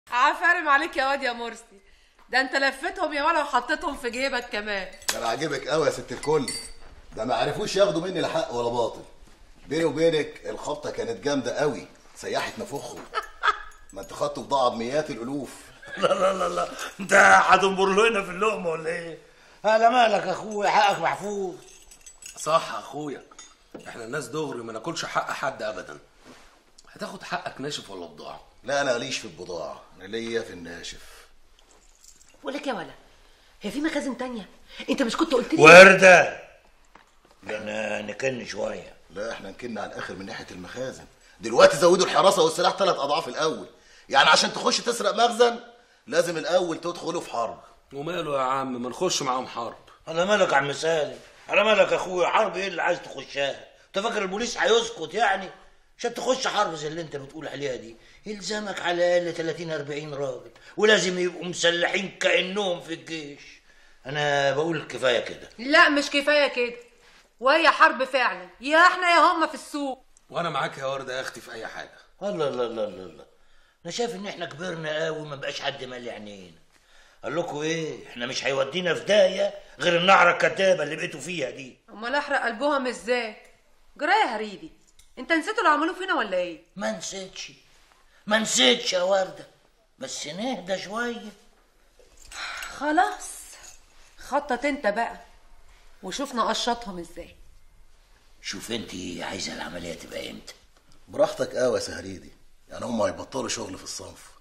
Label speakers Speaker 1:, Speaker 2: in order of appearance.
Speaker 1: عفارم عليك يا واد يا مرسي ده انت لفتهم يا ولا وحطيتهم في جيبك كمان
Speaker 2: ده انا عاجبك قوي يا ست الكل ده ما عرفوش ياخدوا مني لا حق ولا باطل بيني وبينك الخبطه كانت جامده قوي سيحت نفخه ما انت خدت بضاعه بمئات الالوف
Speaker 3: لا لا لا لا انت هتنبر لنا في اللقمه ولا ايه؟
Speaker 4: هلا مالك يا اخويا حقك محفوظ
Speaker 5: صح يا اخويا احنا الناس دغري ما ناكلش حق حد ابدا هتاخد حقك ناشف ولا بضاعه
Speaker 2: لا انا ماليش في البضاعه انا ليا في الناشف
Speaker 1: بقول لك يا ولا هي في مخازن تانية انت مش كنت قلت لي
Speaker 3: ورده ده انا نكن شويه
Speaker 2: لا احنا نكلنا على الاخر من ناحيه المخازن دلوقتي زودوا الحراسه والسلاح ثلاث اضعاف الاول يعني عشان تخش تسرق مخزن لازم الاول تدخلوا في حرب
Speaker 5: وماله يا عم ما نخش معاهم حرب
Speaker 3: على مالك يا عم سالم على مالك يا اخويا حرب ايه اللي عايز تخشها انت فاكر البوليس هيسكت يعني عشان تخش حرب زي اللي انت بتقول عليها دي يلزمك على الاقل 30 40 راجل ولازم يبقوا مسلحين كانهم في الجيش انا بقول كفايه كده
Speaker 1: لا مش كفايه كده وهي حرب فعلا يا احنا يا هم في السوق
Speaker 5: وانا معاك يا ورده يا اختي في اي حاجه
Speaker 3: الله الله الله الله الله انا شايف ان احنا كبرنا قوي ما بقاش حد مالي عينينا قال لكم ايه احنا مش هيودينا في داهيه غير النعره الكدابه اللي بقيتوا فيها دي
Speaker 1: امال احرق قلبهم ازاي جرى يا هريدي انت نسيتوا اللي عملوه فينا ولا ايه
Speaker 3: ما نسيتش ما نسيتش يا ورده بس نهدى شويه
Speaker 1: خلاص خطط انت بقى وشوفنا قشطهم ازاي
Speaker 3: شوف انت عايزه العمليه تبقى امتى
Speaker 2: براحتك قوي يا سهريدي يعني هم هيبطلوا شغل في الصنف